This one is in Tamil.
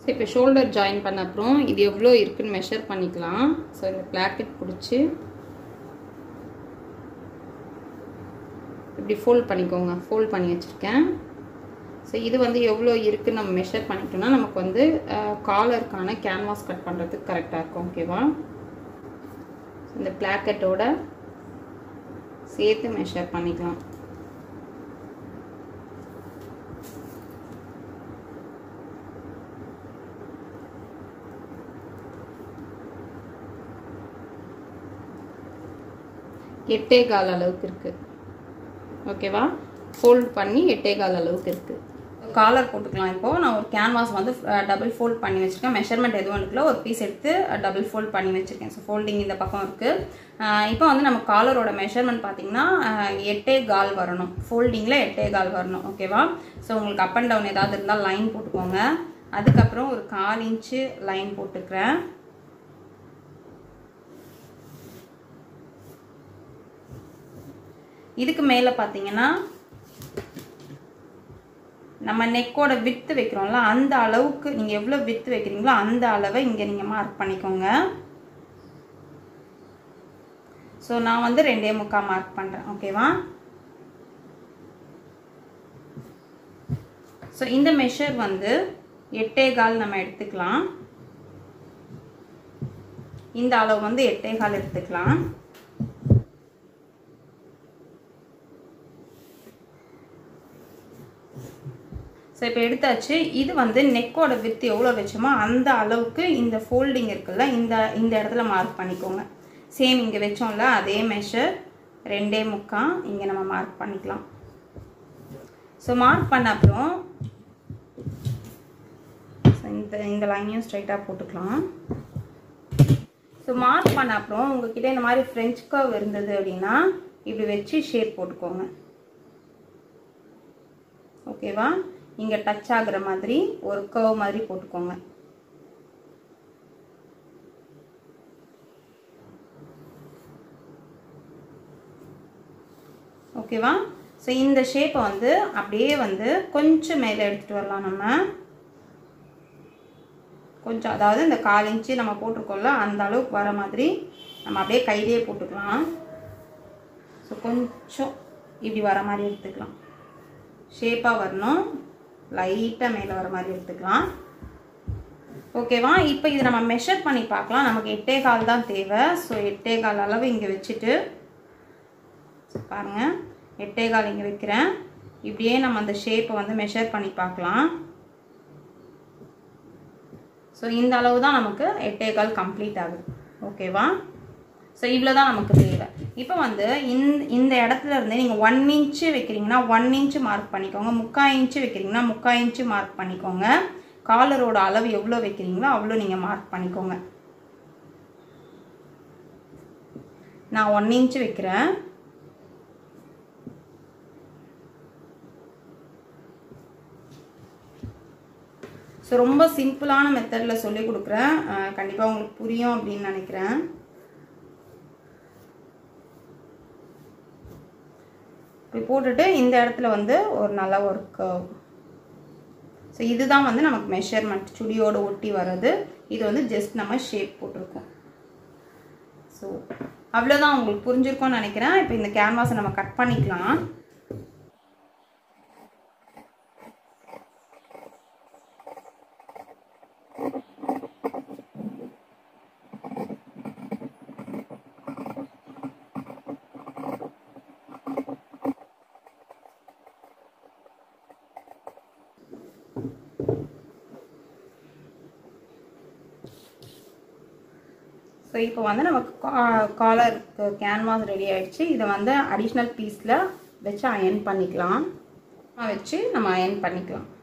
ஸோ இப்போ ஷோல்டர் ஜாயின் பண்ண அப்புறம் இது எவ்வளோ இருக்குன்னு மெஷர் பண்ணிக்கலாம் ஸோ இந்த பிளாக்கெட் பிடிச்சி இப்படி ஃபோல்ட் பண்ணிக்கோங்க ஃபோல்ட் பண்ணி வச்சுருக்கேன் ஸோ இது வந்து எவ்வளோ இருக்குன்னு நம்ம மெஷர் பண்ணிட்டோம்னா நமக்கு வந்து காலருக்கான கேன்வாஸ் கட் பண்ணுறதுக்கு கரெக்டாக இருக்கும் ஓகேவா இந்த பிளாக்கெட்டோட சேர்த்து மெஷர் பண்ணிக்கலாம் எட்டே கால் அளவுக்கு இருக்குது ஓகேவா ஃபோல்ட் பண்ணி எட்டே கால் அளவுக்கு இருக்குது காலர் போட்டுக்கலாம் இப்போது நான் ஒரு கேன்வாஸ் வந்து டபுள் ஃபோல்ட் பண்ணி வச்சுருக்கேன் மெஷர்மெண்ட் எதுவும் இருக்குல்ல ஒரு பீஸ் எடுத்து டபுள் ஃபோல்ட் பண்ணி வச்சுருக்கேன் ஸோ ஃபோல்டிங் இந்த பக்கம் இருக்குது இப்போ வந்து நம்ம காலரோட மெஷர்மெண்ட் பார்த்தீங்கன்னா எட்டே கால் வரணும் ஃபோல்டிங்கில் எட்டே கால் வரணும் ஓகேவா ஸோ உங்களுக்கு அப் அண்ட் டவுன் ஏதாவது இருந்தால் லைன் போட்டுக்கோங்க அதுக்கப்புறம் ஒரு கால் இன்ச்சு லைன் போட்டுக்கிறேன் இதுக்கு மேலே பார்த்தீங்கன்னா நம்ம நெக்கோட வித்து வைக்கிறோம்ல அந்த அளவுக்கு நீங்கள் எவ்வளோ வித்து வைக்கிறீங்களோ அந்த அளவை இங்கே நீங்கள் மார்க் பண்ணிக்கோங்க ஸோ நான் வந்து ரெண்டே முக்கால் மார்க் பண்ணுறேன் ஓகேவா ஸோ இந்த மெஷர் வந்து எட்டே கால் நம்ம எடுத்துக்கலாம் இந்த அளவு வந்து எட்டே கால் எடுத்துக்கலாம் ஸோ இப்போ எடுத்தாச்சு இது வந்து நெக்கோட வித்து எவ்வளோ வச்சோமோ அந்த அளவுக்கு இந்த ஃபோல்டிங் இருக்குல்ல இந்த இந்த இடத்துல மார்க் பண்ணிக்கோங்க சேம் இங்கே வச்சோம்ல அதே மெஷர் ரெண்டே முக்கால் இங்கே நம்ம மார்க் பண்ணிக்கலாம் ஸோ மார்க் பண்ண அப்புறம் இந்த இந்த லைனையும் ஸ்ட்ரைட்டாக போட்டுக்கலாம் ஸோ மார்க் பண்ண அப்புறம் உங்ககிட்ட இந்த மாதிரி ஃப்ரெஞ்ச் கர்வ் இருந்தது அப்படின்னா இப்படி வச்சு ஷேப் போட்டுக்கோங்க ஓகேவா இங்கே டச் ஆகுற மாதிரி ஒரு கர்வ் மாதிரி போட்டுக்கோங்க ஓகேவா ஸோ இந்த ஷேப்பை வந்து அப்படியே வந்து கொஞ்சம் மேலே எடுத்துகிட்டு வரலாம் நம்ம கொஞ்சம் அதாவது இந்த கால் இன்ச்சு நம்ம போட்டிருக்கோம்ல அந்த அளவுக்கு வர மாதிரி நம்ம அப்படியே கையிலேயே போட்டுக்கலாம் ஸோ கொஞ்சம் இப்படி வர மாதிரி எடுத்துக்கலாம் ஷேப்பாக வரணும் லைட்டாக மேலே வர மாதிரி எடுத்துக்கலாம் ஓகேவா இப்போ இது நம்ம மெஷர் பண்ணி பார்க்கலாம் நமக்கு எட்டே கால் தான் தேவை ஸோ எட்டே கால் அளவு இங்கே வச்சுட்டு பாருங்கள் எட்டே கால் இங்கே வைக்கிறேன் இப்படியே நம்ம அந்த ஷேப்பை வந்து மெஷர் பண்ணி பார்க்கலாம் ஸோ இந்த அளவு தான் நமக்கு எட்டே கால் கம்ப்ளீட் ஆகுது ஓகேவா ஸோ இவ்வளோ தான் நமக்கு தேவை இப்போ வந்து இந்த இந்த இடத்துல இருந்து நீங்கள் ஒன் இன்ச்சு வைக்கிறீங்கன்னா ஒன் இன்ச்சு மார்க் பண்ணிக்கோங்க முக்கால் இன்ச்சு வைக்கிறீங்கன்னா முக்கால் இன்ச்சு மார்க் பண்ணிக்கோங்க காலரோட அளவு எவ்வளோ வைக்கிறீங்களோ அவ்வளோ நீங்கள் மார்க் பண்ணிக்கோங்க நான் ஒன் இன்ச்சு வைக்கிறேன் ஸோ ரொம்ப சிம்பிளான மெத்தடில் சொல்லி கொடுக்குறேன் கண்டிப்பாக உங்களுக்கு புரியும் அப்படின்னு நினைக்கிறேன் இப்படி போட்டுட்டு இந்த இடத்துல வந்து ஒரு நல்ல ஒரு கர்வ் ஸோ இதுதான் வந்து நமக்கு மெஷர்மெண்ட் சுடியோடு ஒட்டி வர்றது இது வந்து ஜஸ்ட் நம்ம ஷேப் போட்டிருக்கோம் ஸோ அவ்வளோதான் உங்களுக்கு புரிஞ்சிருக்கும்னு நினைக்கிறேன் இப்போ இந்த கேன்வாஸை நம்ம கட் பண்ணிக்கலாம் ஸோ இப்போ வந்து நமக்கு காலர் கேன்வாஸ் ரெடி ஆயிடுச்சு இதை வந்து அடிஷ்னல் பீஸில் வச்சு அயன் பண்ணிக்கலாம் வச்சு நம்ம அயன் பண்ணிக்கலாம்